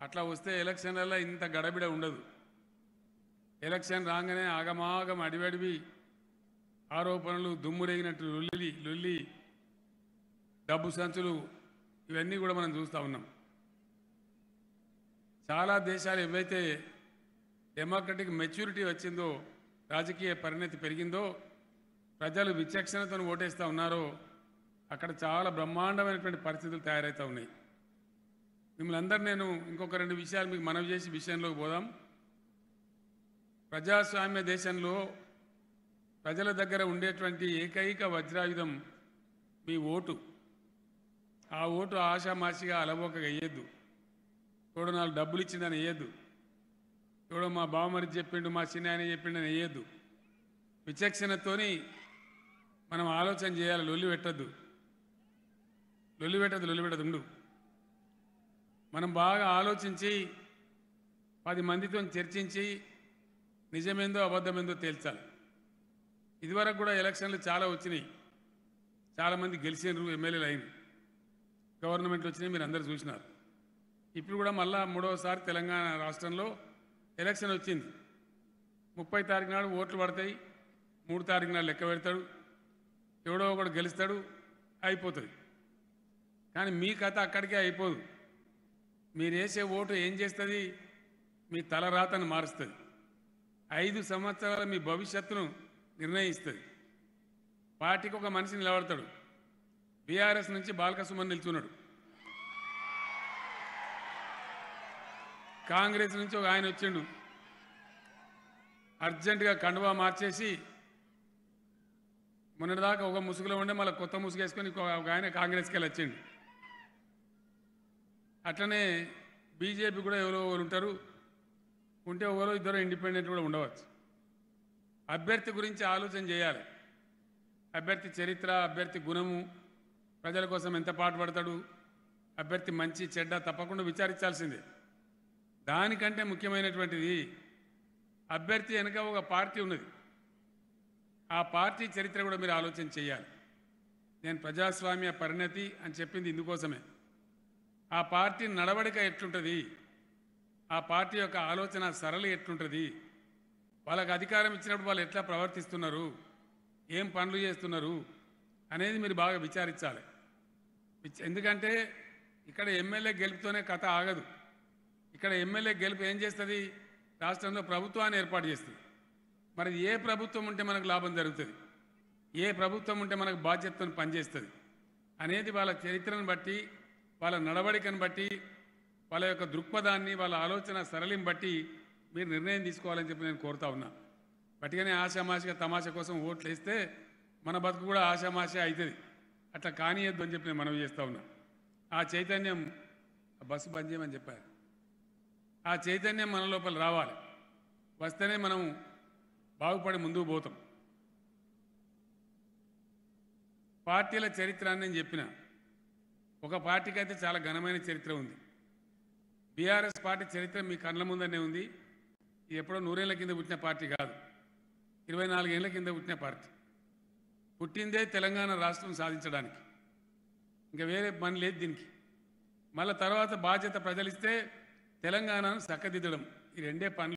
అట్లా వస్తే ఎలక్షన్లలో ఇంత గడబిడ ఉండదు ఎలక్షన్ రాగానే ఆగమాగం అడివడివి ఆరోపణలు దుమ్మురేగినట్టు లొల్లి లొల్లి డబ్బు సంచులు ఇవన్నీ కూడా మనం చూస్తూ ఉన్నాం చాలా దేశాలు ఏవైతే డెమోక్రటిక్ మెచ్యూరిటీ వచ్చిందో రాజకీయ పరిణతి పెరిగిందో ప్రజలు విచక్షణతో ఓటేస్తూ ఉన్నారో అక్కడ చాలా బ్రహ్మాండమైనటువంటి పరిస్థితులు తయారవుతూ ఉన్నాయి మిమ్మల్ని అందరు నేను ఇంకొక రెండు విషయాలు మీకు మనవి చేసి విషయంలోకి పోదాం ప్రజాస్వామ్య దేశంలో ప్రజల దగ్గర ఉండేటువంటి ఏకైక వజ్రాయుధం మీ ఓటు ఆ ఓటు ఆషామాషిగా అలవోకగా వేయద్దు ఎవడో నాలుగు డబ్బులు ఇచ్చిందని వేయద్దు ఎవడో మా బావమరి చెప్పిండు మా చిన్న ఆయన చెప్పిండు అని వేయద్దు విచక్షణతోని మనం ఆలోచన చేయాలి లొల్లి పెట్టద్దు లొల్లి పెట్టద్దు లొల్లి పెట్టద్దు ఉండు మనం బాగా ఆలోచించి పది మందితో చర్చించి నిజమేందో అబద్ధమేందో తేల్చాలి ఇదివరకు కూడా ఎలక్షన్లు చాలా వచ్చినాయి చాలామంది గెలిచినారు ఎమ్మెల్యేలు అయింది గవర్నమెంట్లు వచ్చినాయి మీరు అందరు చూసినారు ఇప్పుడు కూడా మళ్ళా మూడవసారి తెలంగాణ రాష్ట్రంలో ఎలక్షన్ వచ్చింది ముప్పై తారీఖు నాడు ఓట్లు పడతాయి మూడు తారీఖు నాడు లెక్క పెడతాడు ఎవడో ఒకడు గెలుస్తాడు అయిపోతుంది కానీ మీ కథ అక్కడికే అయిపోదు మీరు వేసే ఓటు ఏం చేస్తుంది మీ తల రాతను మారుస్తుంది ఐదు సంవత్సరాల మీ భవిష్యత్తును నిర్ణయిస్తుంది పార్టీకి ఒక మనిషి నిలబడతాడు బీఆర్ఎస్ నుంచి బాలకసుమన్ నిల్చున్నాడు కాంగ్రెస్ నుంచి ఒక ఆయన వచ్చిండు అర్జెంటుగా కండువా మార్చేసి మొన్నటిదాకా ఒక ముసుగులో ఉండే మళ్ళీ కొత్త ముసుగు వేసుకొని ఇంకో ఒక ఆయన కాంగ్రెస్కి వెళ్ళి వచ్చిండు అట్లనే బీజేపీ కూడా ఎవరో ఒకరు ఉంటారు ఉంటే ఒకరో ఇద్దరు ఇండిపెండెంట్ కూడా ఉండవచ్చు అభ్యర్థి గురించి ఆలోచన చేయాలి అభ్యర్థి చరిత్ర అభ్యర్థి గుణము ప్రజల కోసం ఎంత పాటుపడతాడు అభ్యర్థి మంచి చెడ్డ తప్పకుండా విచారించాల్సిందే దానికంటే ముఖ్యమైనటువంటిది అభ్యర్థి వెనుక ఒక పార్టీ ఉన్నది ఆ పార్టీ చరిత్ర కూడా మీరు ఆలోచన చేయాలి నేను ప్రజాస్వామ్య పరిణతి అని చెప్పింది ఇందుకోసమే ఆ పార్టీ నడవడిక ఎట్లుంటుంది ఆ పార్టీ యొక్క ఆలోచన సరళి ఎట్లుంటుంది వాళ్ళకి అధికారం ఇచ్చినప్పుడు వాళ్ళు ఎట్లా ప్రవర్తిస్తున్నారు ఏం పనులు చేస్తున్నారు అనేది మీరు బాగా విచారించాలి విచ- ఎందుకంటే ఇక్కడ ఎమ్మెల్యే గెలుపుతోనే కథ ఆగదు ఇక్కడ ఎమ్మెల్యే గెలుపు ఏం చేస్తుంది రాష్ట్రంలో ప్రభుత్వాన్ని ఏర్పాటు చేస్తుంది మరి ఏ ప్రభుత్వం ఉంటే మనకు లాభం జరుగుతుంది ఏ ప్రభుత్వం ఉంటే మనకు బాధ్యతను పనిచేస్తుంది అనేది వాళ్ళ చరిత్రను బట్టి వాళ్ళ నడవడికను బట్టి వాళ్ళ యొక్క దృక్పథాన్ని వాళ్ళ ఆలోచన సరళిని బట్టి మీరు నిర్ణయం తీసుకోవాలని చెప్పి నేను కోరుతా ఉన్నా బట్టిగానే ఆశామాషిగా తమాషా కోసం ఓట్లు వేస్తే మన బతుకు కూడా ఆశామాష అవుతుంది అట్లా కానియద్దు అని చెప్పి నేను మనవి చేస్తా ఉన్నా ఆ చైతన్యం ఆ బస్సు బంద్ చేయమని చెప్పారు ఆ చైతన్యం మన లోపల రావాలి వస్తేనే మనం బాగుపడి ముందుకు పోతాం పార్టీల చరిత్ర అని నేను చెప్పిన ఒక పార్టీకి అయితే చాలా ఘనమైన చరిత్ర ఉంది బీఆర్ఎస్ పార్టీ చరిత్ర మీ కళ్ళ ముందనే ఉంది ఇది ఎప్పుడో నూరేళ్ల కింద పుట్టిన పార్టీ కాదు ఇరవై నాలుగేళ్ల కింద పుట్టిన పార్టీ పుట్టిందే తెలంగాణ రాష్ట్రం సాధించడానికి ఇంకా వేరే పని లేదు దీనికి మళ్ళీ తర్వాత బాధ్యత ప్రజలిస్తే తెలంగాణను చక్కదిద్దడం ఈ రెండే పనులు